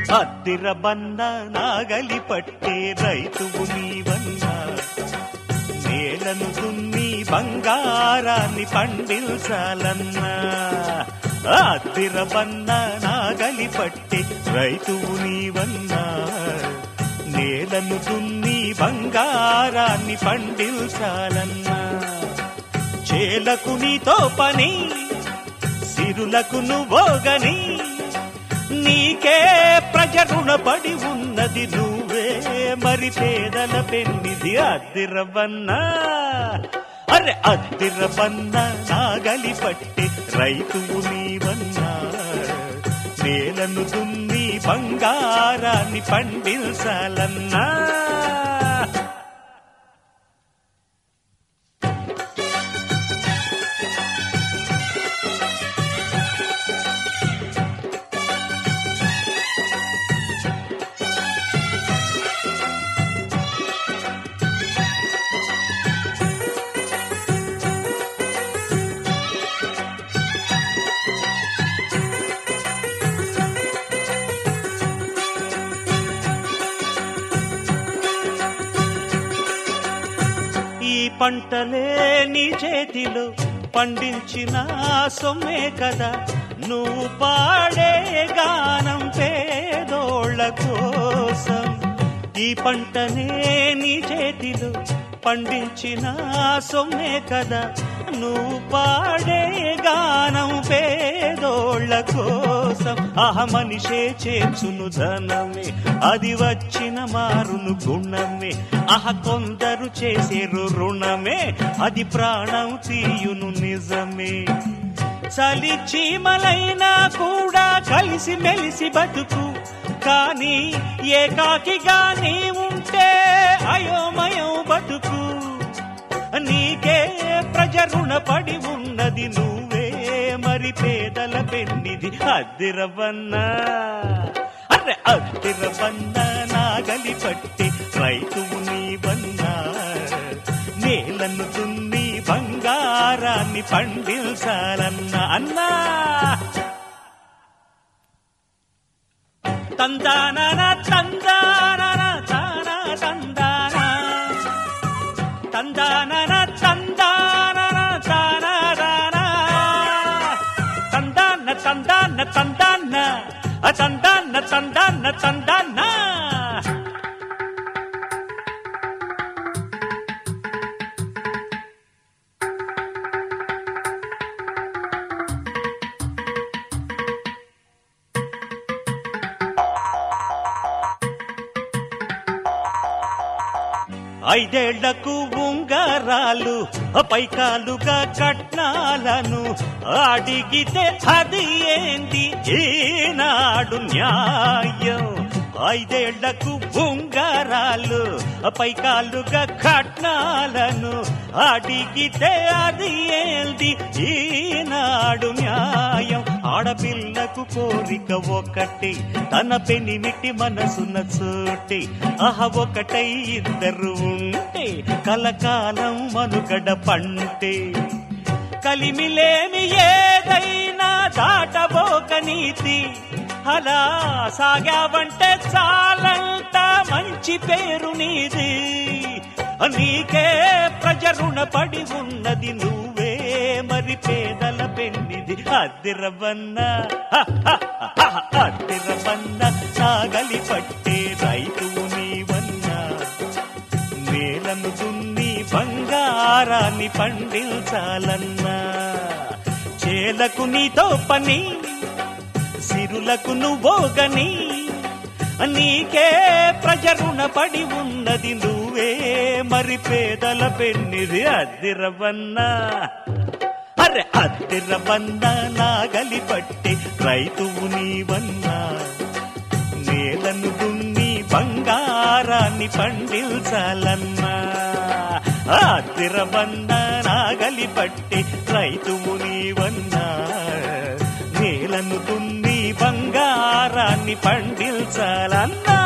అద్దిరబన్న నాగలి పట్టే రైతువు నీవన్నా నేలను దున్ని బంగారాన్ని పండించాలన్నా అద్దిరబన్న నాగలి పట్టే రైతువు నీవన్నా నేలను దున్ని బంగారాన్ని పండించాలన్నా చేలకు నీతో పని సిరులకు నువ్వోగని నీకే ప్రజ రుణపడి ఉన్నది నువ్వే మరి పేదల పెన్నిది అద్దిరవన్నా అరే అద్దిరవన్నా నాగలి పట్టి రైతువు నీవన్నా నేలను దున్ని బంగారాన్ని పండించాలన్నా ఈ పంటలే నీ చేతిలో పండించిన సొమ్మే కదా నువ్వు పాడే గానం పేదోళ్ళ కోసం ఈ పంటనే నీ చేతిలో పండించిన సొమ్మే కదా నువ్వు పాడే గానం పేదోళ్ళ కోసం ఆహ మనిషే చేర్చును ధనమే అది వచ్చిన మారును గుణమే ఆహ కొందరు చేసేరు రుణమే అది ప్రాణం తీయును నిజమే చలి చీమలైనా కూడా కలిసి మెలిసి బతుకు కానీ ఏకాకిగా నీ ఉంటే అయోమయం బతుకు నీకే ప్రజ రుణపడి ఉన్నది నువ్వే మరి పేదల పెన్నిది అద్దిరవన్నా అరే అద్దిరవన్నా నాగలి పట్టి రైతువు నీవన్నా నేలను దున్ని బంగారాన్ని పండించాలన్నా అన్నా తందాన తందాన తాన తందాన తందాన తందాన తాన తందాన తందాన తందాన తందాన తందాన తందాన ఐదేళ్లకు ఉంగరాలు పైకాలుగా కట్నాలను అడిగితే అది ఏంటి ఈనాడు న్యాయం ఐదేళ్లకు ఉంగరాలు పైకాలుగా కట్నాలను అడిగితే అది ఏంటి ఈనాడు న్యాయం ఆడపిల్లకు కోరిక ఒకటి తన పెనిమిటి మనసున చోటి అహ ఒకటై ఇద్దరు ఉంటే కలకాలం మనుగడ పంటే కలిమిలేమి ఏదైనా దాటబోక నీతి అలా సాగావంటే చాలంట మంచి పేరు నీది నీకే ప్రజ రుణపడి ఉన్నది నువ్వే మరి పేదల పెన్నిది అద్దిరవన్నా అద్దిరవన్నా సాగలి పట్టే రైతువు నీవన్నా నేలను దున్ని బంగారాన్ని పండించాలన్నా చేలకు నీతో పని సిరులకు నువ్వోగని నీకే ప్రజ రుణపడి ఉన్నది నువ్వే మరి పేదల పెన్నిది అద్దిరవన్నా అరే అద్దిరవన్నా నాగలి పట్టి రైతువు నీవన్నా నేలను దున్ని బంగారాన్ని పండించాలన్నా అద్దిరవన్నా నాగలి పట్టి రైతువు నీవన్నా నేలను దున్ని బంగారాన్ని పండించాలన్నా